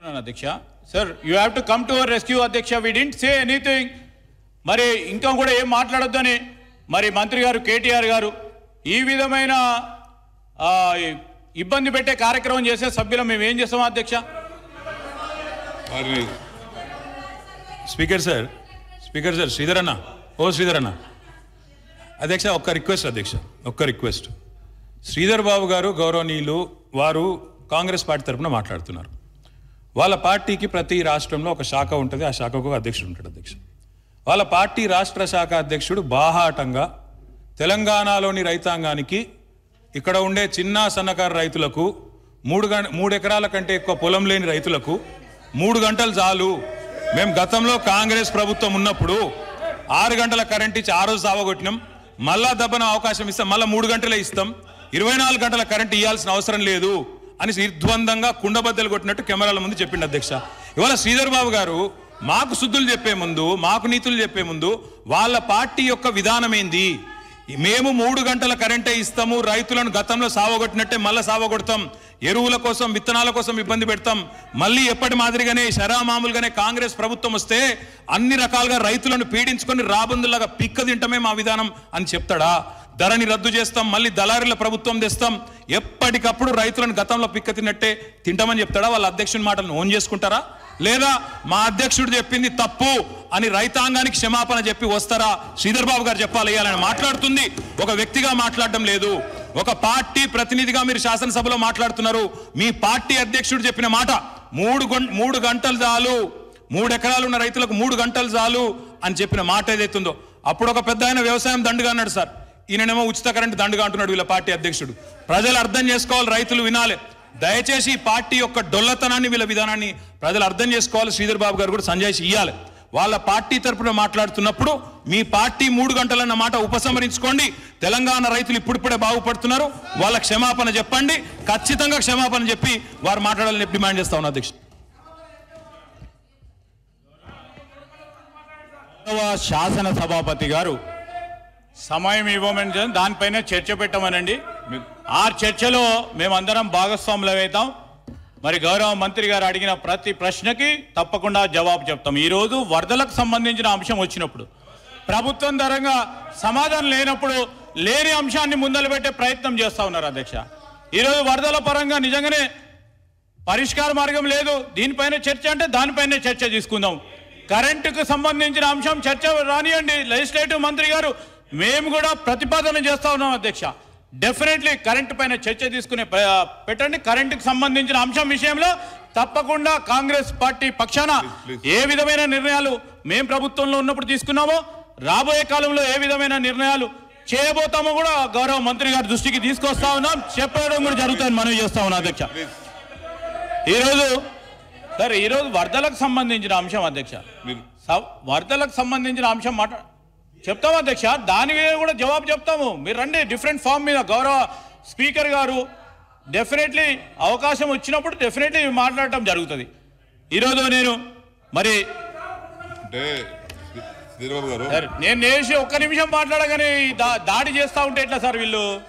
అధ్యక్ష sir you have to come to our rescue అధ్యక్ష we didn't say anything మరి ఇంకా కూడా ఏం మాట్లాడొద్దని మరి మంత్రి గారు కేటీఆర్ గారు ఈ విధమైన ఆ, ఇబ్బంది పెట్టే కార్యక్రమం చేసే సభ్యులు మేము ఏం చేస్తాం అధ్యక్ష వారిని speaker sir speaker sir Sridhar అన్న ఓ శ్రీధర్ అన్న అధ్యక్ష ఒక్క రిక్వెస్ట్ అధ్యక్ష ఒక్క రిక్వెస్ట్ శ్రీధర్ బాబు గారు గౌరవనీయులు వారు కాంగ్రెస్ పార్టీ తరపున మాట్లాడుతున్నారు వాళ్ళ పార్టీకి ప్రతి రాష్ట్రంలో ఒక శాఖ ఉంటుంది ఆ శాఖకు ఒక అధ్యక్షుడు ఉంటాడు అధ్యక్ష వాళ్ళ పార్టీ రాష్ట్ర శాఖ అధ్యక్షుడు బాహాటంగా తెలంగాణలోని రైతాంగానికి ఇక్కడ ఉండే చిన్న సన్నకారు రైతులకు మూడు గం మూడు ఎకరాల కంటే ఎక్కువ పొలం లేని రైతులకు మూడు గంటలు చాలు మేము గతంలో కాంగ్రెస్ ప్రభుత్వం ఉన్నప్పుడు ఆరు గంటల కరెంట్ ఇచ్చి ఆ రోజు సావగొట్టినాం మళ్ళా దెబ్బన అవకాశం ఇస్తాం మళ్ళీ మూడు గంటలే ఇస్తాం ఇరవై నాలుగు గంటల కరెంట్ ఇవ్వాల్సిన అవసరం లేదు అని నిర్ద్వందంగా కుండబద్దలు కొట్టినట్టు కెమెరాల ముందు చెప్పిండు అధ్యక్ష ఇవాళ శ్రీధర్ బాబు గారు మాకు శుద్ధులు చెప్పే ముందు మాకు నీతులు చెప్పే ముందు వాళ్ళ పార్టీ యొక్క విధానం ఏంది మేము మూడు గంటల కరెంటే ఇస్తాము రైతులను గతంలో సావగొట్టినట్టే మళ్ళీ సావగొడతాం ఎరువుల కోసం విత్తనాల కోసం ఇబ్బంది పెడతాం మళ్ళీ ఎప్పటి మాదిరిగానే శరా మామూలుగానే కాంగ్రెస్ ప్రభుత్వం వస్తే అన్ని రకాలుగా రైతులను పీడించుకొని రాబందులాగా పిక్క తింటమే మా విధానం అని చెప్తాడా ధరని రద్దు చేస్తాం మళ్ళీ దళారుల ప్రభుత్వం తెస్తాం ఎప్పటికప్పుడు రైతులను గతంలో పిక్క తిన్నట్టే తింటామని చెప్తాడా వాళ్ళ అధ్యక్షుని మాటలను ఓన్ చేసుకుంటారా లేదా మా అధ్యక్షుడు చెప్పింది తప్పు అని రైతాంగానికి క్షమాపణ చెప్పి వస్తారా శ్రీధర్ బాబు గారు చెప్పాలి ఇవ్వాలని మాట్లాడుతుంది ఒక వ్యక్తిగా మాట్లాడడం లేదు ఒక పార్టీ ప్రతినిధిగా మీరు శాసనసభలో మాట్లాడుతున్నారు మీ పార్టీ అధ్యక్షుడు చెప్పిన మాట మూడు గం- మూడు గంటలు చాలు మూడు ఎకరాలు ఉన్న రైతులకు మూడు గంటలు చాలు అని చెప్పిన మాట ఏదైతుందో అప్పుడు ఒక పెద్ద ఆయన వ్యవసాయం దండుగా అన్నాడు సార్ ఈయనేమో ఉచిత కరెంట్ దండుగా అంటున్నాడు వీళ్ళ పార్టీ అధ్యక్షుడు ప్రజలు అర్థం చేసుకోవాలి రైతులు వినాలి దయచేసి ఈ పార్టీ యొక్క డొల్లతనాన్ని వీళ్ళ విధానాన్ని ప్రజలు అర్థం చేసుకోవాలి శ్రీధర్ బాబు గారు కూడా సంజాయిషి ఇవ్వాలి వాళ్ళ పార్టీ తరపున మాట్లాడుతున్నప్పుడు మీ పార్టీ మూడు గంటలన్న మాట ఉపసంహరించుకోండి తెలంగాణ రైతులు ఇప్పుడిప్పుడే బాగుపడుతున్నారు వాళ్ళ క్షమాపణ చెప్పండి ఖచ్చితంగా క్షమాపణ చెప్పి వారు మాట్లాడాలని డిమాండ్ చేస్తా ఉన్నా అధ్యక్షుడు గౌరవ శాసన సభాపతి గారు సమయం ఇవ్వమని చెప్పి దానిపైన చర్చ పెట్టమనండి ఆ చర్చలో మేమందరం భాగస్వాములు అవుతాం మరి గౌరవ మంత్రి గారు అడిగిన ప్రతి ప్రశ్నకి తప్పకుండా జవాబు చెప్తాం ఈరోజు వరదలకు సంబంధించిన అంశం వచ్చినప్పుడు ప్రభుత్వం ధరంగా సమాధానం లేనప్పుడు లేని అంశాన్ని ముందలు పెట్టే ప్రయత్నం చేస్తా ఉన్నారు అధ్యక్ష ఈరోజు వరదల పరంగా నిజంగానే పరిష్కార మార్గం లేదు దీనిపైన చర్చ అంటే దానిపైనే చర్చ తీసుకుందాం కరెంటుకు సంబంధించిన అంశం చర్చ రానియండి లెజిస్లేటివ్ మంత్రి గారు మేము కూడా ప్రతిపాదన చేస్తా ఉన్నాం అధ్యక్ష డెఫినెట్లీ కరెంటు పైన చర్చ తీసుకునే ప్ర- పెట్టండి కరెంటుకు సంబంధించిన అంశం విషయంలో తప్పకుండా కాంగ్రెస్ పార్టీ పక్షాన ఏ విధమైన నిర్ణయాలు మేము ప్రభుత్వంలో ఉన్నప్పుడు తీసుకున్నామో రాబోయే కాలంలో ఏ విధమైన నిర్ణయాలు చేయబోతామో కూడా గౌరవ మంత్రి గారి దృష్టికి తీసుకొస్తా ఉన్నాం చెప్పడం కూడా జరుగుతుంది మనం చేస్తా ఉన్నాం అధ్యక్ష ఈరోజు సార్ ఈరోజు వరదలకు సంబంధించిన అంశం అధ్యక్ష మీరు స- వరదలకు సంబంధించిన అంశం మాట చెప్తాం అధ్యక్ష దాని మీద కూడా జవాబు చెప్తాము మీరు రండి డిఫరెంట్ ఫామ్ మీద గౌరవ స్పీకర్ గారు డెఫినెట్లీ అవకాశం వచ్చినప్పుడు డెఫినెట్లీ మాట్లాడటం జరుగుతుంది ఈరోజు నేను మరి అంటే శ్రీధరబాబు గారు సార్ నేను నేసి ఒక్క నిమిషం మాట్లాడగానే ఈ దా- దాడి చేస్తా ఉంటే ఎట్లా సార్ వీళ్ళు